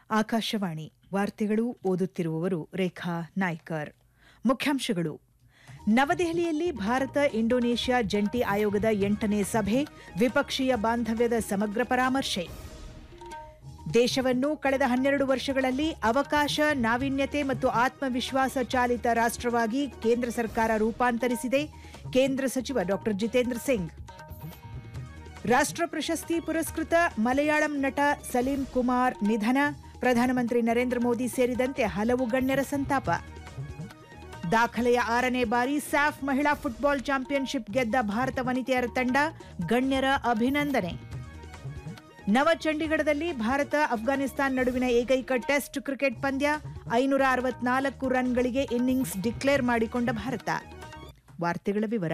ಆಕಾಶವಾಣಿ ವಾರ್ತೆಗಳು ಓದುತ್ತಿರುವವರು ರೇಖಾ ನಾಯ್ಕರ್ ಮುಖ್ಯಾಂಶಗಳು ನವದೆಹಲಿಯಲ್ಲಿ ಭಾರತ ಇಂಡೋನೇಷ್ಯಾ ಜಂಟಿ ಆಯೋಗದ ಎಂಟನೇ ಸಭೆ ದ್ವಿಪಕ್ಷೀಯ ಬಾಂಧವ್ಯದ ಸಮಗ್ರ ಪರಾಮರ್ಶೆ ದೇಶವನ್ನು ಕಳೆದ ಹನ್ನೆರಡು ವರ್ಷಗಳಲ್ಲಿ ಅವಕಾಶ ನಾವೀನ್ಯತೆ ಮತ್ತು ಆತ್ಮವಿಶ್ವಾಸ ಚಾಲಿತ ರಾಷ್ಟವಾಗಿ ಕೇಂದ್ರ ಸರ್ಕಾರ ರೂಪಾಂತರಿಸಿದೆ ಕೇಂದ್ರ ಸಚಿವ ಡಾ ಜಿತೇಂದ್ರ ಸಿಂಗ್ ರಾಷ್ಟ್ರ ಪ್ರಶಸ್ತಿ ಪುರಸ್ಕೃತ ಮಲಯಾಳಂ ನಟ ಸಲೀಂ ಕುಮಾರ್ ನಿಧನ ಪ್ರಧಾನಮಂತ್ರಿ ನರೇಂದ್ರ ಮೋದಿ ಸೇರಿದಂತೆ ಹಲವು ಗಣ್ಯರ ಸಂತಾಪ ದಾಖಲೆಯ ಆರನೇ ಬಾರಿ ಸ್ಯಾಫ್ ಮಹಿಳಾ ಫುಟ್ಬಾಲ್ ಚಾಂಪಿಯನ್ಶಿಪ್ ಗೆದ್ದ ಭಾರತ ವನಿತೆಯರ ತಂಡ ಗಣ್ಯರ ಅಭಿನಂದನೆ ನವಚಂಡೀಗಢದಲ್ಲಿ ಭಾರತ ಅಫ್ಘಾನಿಸ್ತಾನ ನಡುವಿನ ಏಕೈಕ ಟೆಸ್ಟ್ ಕ್ರಿಕೆಟ್ ಪಂದ್ಯ ಐನೂರ ಅರವತ್ನಾಲ್ಕು ರನ್ಗಳಿಗೆ ಇನ್ನಿಂಗ್ಸ್ ಡಿಕ್ಲೇರ್ ಮಾಡಿಕೊಂಡ ಭಾರತ ವಾರ್ತೆಗಳ ವಿವರ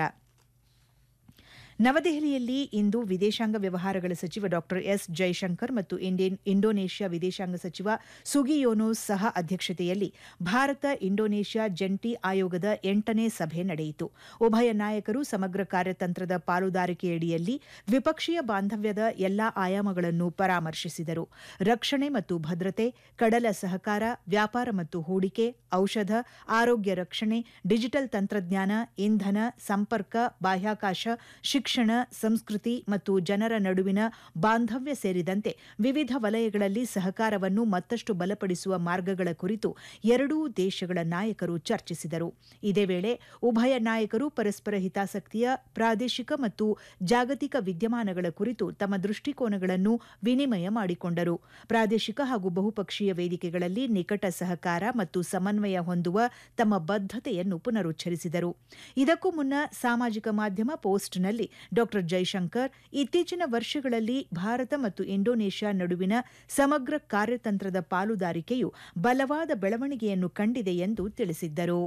ನವದೆಹಲಿಯಲ್ಲಿ ಇಂದು ವಿದೇಶಾಂಗ ವ್ಯವಹಾರಗಳ ಸಚಿವ ಡಾ ಎಸ್ ಜೈಶಂಕರ್ ಮತ್ತು ಇಂಡೋನೇಷ್ಯಾ ವಿದೇಶಾಂಗ ಸಚಿವ ಸುಗಿಯೋನೋಸ್ ಸಹ ಅಧ್ಯಕ್ಷತೆಯಲ್ಲಿ ಭಾರತ ಇಂಡೋನೇಷ್ಯಾ ಜಂಟಿ ಆಯೋಗದ ಎಂಟನೇ ಸಭೆ ನಡೆಯಿತು ಉಭಯ ನಾಯಕರು ಸಮಗ್ರ ಕಾರ್ಯತಂತ್ರದ ಪಾಲುದಾರಿಕೆಯಡಿಯಲ್ಲಿ ದ್ವಿಪಕ್ಷೀಯ ಬಾಂಧವ್ಯದ ಎಲ್ಲಾ ಆಯಾಮಗಳನ್ನು ಪರಾಮರ್ಶಿಸಿದರು ರಕ್ಷಣೆ ಮತ್ತು ಭದ್ರತೆ ಕಡಲ ಸಹಕಾರ ವ್ಯಾಪಾರ ಮತ್ತು ಹೂಡಿಕೆ ಔಷಧ ಆರೋಗ್ಯ ರಕ್ಷಣೆ ಡಿಜಿಟಲ್ ತಂತ್ರಜ್ಞಾನ ಇಂಧನ ಸಂಪರ್ಕ ಬಾಹ್ಯಾಕಾಶ ಶಿಕ್ಷಣ ಸಂಸ್ಕೃತಿ ಮತ್ತು ಜನರ ನಡುವಿನ ಬಾಂಧವ್ಯ ಸೇರಿದಂತೆ ವಿವಿಧ ವಲಯಗಳಲ್ಲಿ ಸಹಕಾರವನ್ನು ಮತ್ತಷ್ಟು ಬಲಪಡಿಸುವ ಮಾರ್ಗಗಳ ಕುರಿತು ಎರಡೂ ದೇಶಗಳ ನಾಯಕರು ಚರ್ಚಿಸಿದರು ಇದೇ ವೇಳೆ ಉಭಯ ನಾಯಕರು ಪರಸ್ಪರ ಹಿತಾಸಕ್ತಿಯ ಪ್ರಾದೇಶಿಕ ಮತ್ತು ಜಾಗತಿಕ ವಿದ್ಯಮಾನಗಳ ಕುರಿತು ತಮ್ಮ ದೃಷ್ಟಿಕೋನಗಳನ್ನು ವಿನಿಮಯ ಮಾಡಿಕೊಂಡರು ಪ್ರಾದೇಶಿಕ ಹಾಗೂ ಬಹುಪಕ್ಷೀಯ ವೇದಿಕೆಗಳಲ್ಲಿ ನಿಕಟ ಸಹಕಾರ ಮತ್ತು ಸಮನ್ವಯ ಹೊಂದುವ ತಮ್ಮ ಬದ್ಧತೆಯನ್ನು ಪುನರುಚ್ಚರಿಸಿದರು ಇದಕ್ಕೂ ಮುನ್ನ ಸಾಮಾಜಿಕ ಮಾಧ್ಯಮ ಪೋಸ್ಟ್ನಲ್ಲಿ ಡಾ ಜೈಶಂಕರ್ ಇತ್ತೀಚಿನ ವರ್ಷಗಳಲ್ಲಿ ಭಾರತ ಮತ್ತು ಇಂಡೋನೇಷ್ಯಾ ನಡುವಿನ ಸಮಗ್ರ ಕಾರ್ಯತಂತ್ರದ ಪಾಲುದಾರಿಕೆಯು ಬಲವಾದ ಬೆಳವಣಿಗೆಯನ್ನು ಕಂಡಿದೆ ಎಂದು ತಿಳಿಸಿದ್ದರು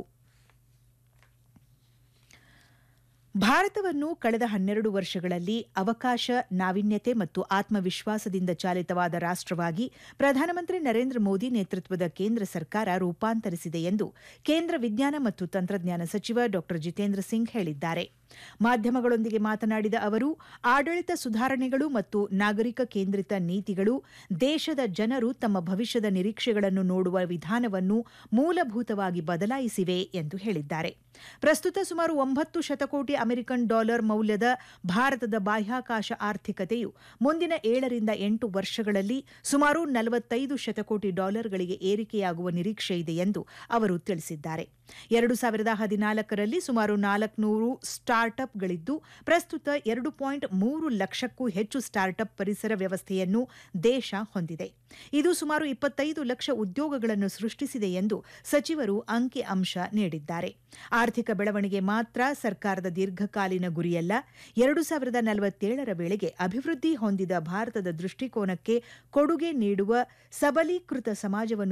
ಭಾರತವನ್ನು ಕಳೆದ ಹನ್ನೆರಡು ವರ್ಷಗಳಲ್ಲಿ ಅವಕಾಶ ನಾವೀನ್ಯತೆ ಮತ್ತು ಆತ್ಮವಿಶ್ವಾಸದಿಂದ ಚಾಲಿತವಾದ ರಾಷ್ಟವಾಗಿ ಪ್ರಧಾನಮಂತ್ರಿ ನರೇಂದ್ರ ಮೋದಿ ನೇತೃತ್ವದ ಕೇಂದ್ರ ಸರ್ಕಾರ ರೂಪಾಂತರಿಸಿದೆ ಎಂದು ಕೇಂದ್ರ ವಿಜ್ಞಾನ ಮತ್ತು ತಂತ್ರಜ್ಞಾನ ಸಚಿವ ಡಾ ಜಿತೇಂದ್ರ ಸಿಂಗ್ ಹೇಳಿದ್ದಾರೆ ಮಾಧ್ಯಮಗಳೊಂದಿಗೆ ಮಾತನಾಡಿದ ಅವರು ಆಡಳಿತ ಸುಧಾರಣೆಗಳು ಮತ್ತು ನಾಗರಿಕ ಕೇಂದ್ರಿತ ನೀತಿಗಳು ದೇಶದ ಜನರು ತಮ್ಮ ಭವಿಷ್ಯದ ನಿರೀಕ್ಷೆಗಳನ್ನು ನೋಡುವ ವಿಧಾನವನ್ನು ಮೂಲಭೂತವಾಗಿ ಬದಲಾಯಿಸಿವೆ ಎಂದು ಹೇಳಿದ್ದಾರೆ ಪ್ರಸ್ತುತ ಸುಮಾರು ಒಂಬತ್ತು ಶತಕೋಟಿ ಅಮೆರಿಕನ್ ಡಾಲರ್ ಮೌಲ್ಯದ ಭಾರತದ ಬಾಹ್ಯಾಕಾಶ ಆರ್ಥಿಕತೆಯು ಮುಂದಿನ ಏಳರಿಂದ ಎಂಟು ವರ್ಷಗಳಲ್ಲಿ ಸುಮಾರು ನಲವತ್ತೈದು ಶತಕೋಟಿ ಡಾಲರ್ಗಳಿಗೆ ಏರಿಕೆಯಾಗುವ ನಿರೀಕ್ಷೆಯಿದೆ ಎಂದು ಅವರು ತಿಳಿಸಿದ್ದಾರೆ ಎರಡು ಸಾವಿರದ ಹದಿನಾಲ್ಕರಲ್ಲಿ ಸುಮಾರು ನಾಲ್ಕುನೂರು ಸ್ಟಾರ್ಟ್ಅಪ್ಗಳಿದ್ದು ಪ್ರಸ್ತುತ ಎರಡು ಪಾಯಿಂಟ್ ಮೂರು ಲಕ್ಷಕ್ಕೂ ಹೆಚ್ಚು ಸ್ಟಾರ್ಟ್ಅಪ್ ಪರಿಸರ ವ್ಯವಸ್ಥೆಯನ್ನು ದೇಶ ಹೊಂದಿದೆ ಇದು ಸುಮಾರು ಇಪ್ಪತ್ತೈದು ಲಕ್ಷ ಉದ್ಯೋಗಗಳನ್ನು ಸೃಷ್ಟಿಸಿದೆ ಎಂದು ಸಚಿವರು ಅಂಕಿ ಅಂಶ ನೀಡಿದ್ದಾರೆ ಆರ್ಥಿಕ ಬೆಳವಣಿಗೆ ಮಾತ್ರ ಸರ್ಕಾರದ ದೀರ್ಘಕಾಲೀನ ಗುರಿಯಲ್ಲ ಎರಡು ಸಾವಿರದ ನಲವತ್ತೇಳರ ವೇಳೆಗೆ ಅಭಿವೃದ್ಧಿ ಹೊಂದಿದ ಭಾರತದ ದೃಷ್ಟಿಕೋನಕ್ಕೆ ಕೊಡುಗೆ ನೀಡುವ ಸಬಲೀಕೃತ ಸಮಾಜವನ್ನು